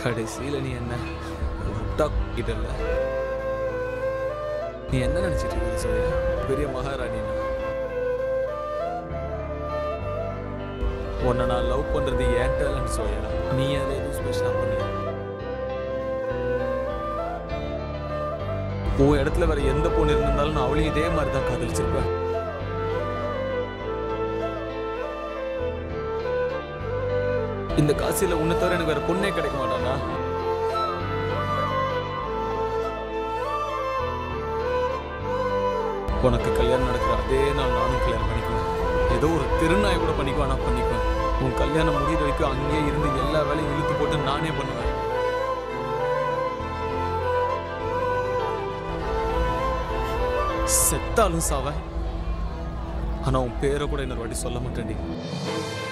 கடைசியில நீ என்ன ஒரு முட்டா கிட்டல நீ என்ன நினைச்சிட்டு இருக்க சோயா பெரிய மகாராணி உன்னை நான் லவ் பண்றது ஏன் டேலண்ட் சோயா நீ அதை எதுவும் ஸ்பெஷலாக பண்ணி உன் இடத்துல வேற எந்த பொண்ணு இருந்தாலும் நான் அவளையும் இதே மாதிரி தான் காதலிச்சிருப்பேன் இந்த காசில உன்னை தவிர எனக்கு வேற பொண்ணே கிடைக்க மாட்டானா உனக்கு கல்யாணம் நடக்கிற அதே நாள் நானும் கல்யாணம் பண்ணிக்குவேன் ஏதோ ஒரு திருநாய் கூட பண்ணிக்குவேன் நான் பண்ணிக்குவேன் உன் கல்யாணம் முடிகிற வரைக்கும் அங்கேயே இருந்து எல்லா வேலையும் இழுத்து போட்டு நானே பண்ணுவேன் செத்தாலும் சாவேன் ஆனா உன் பேரை கூட இன்னொரு வாட்டி சொல்ல மாட்டேன்டி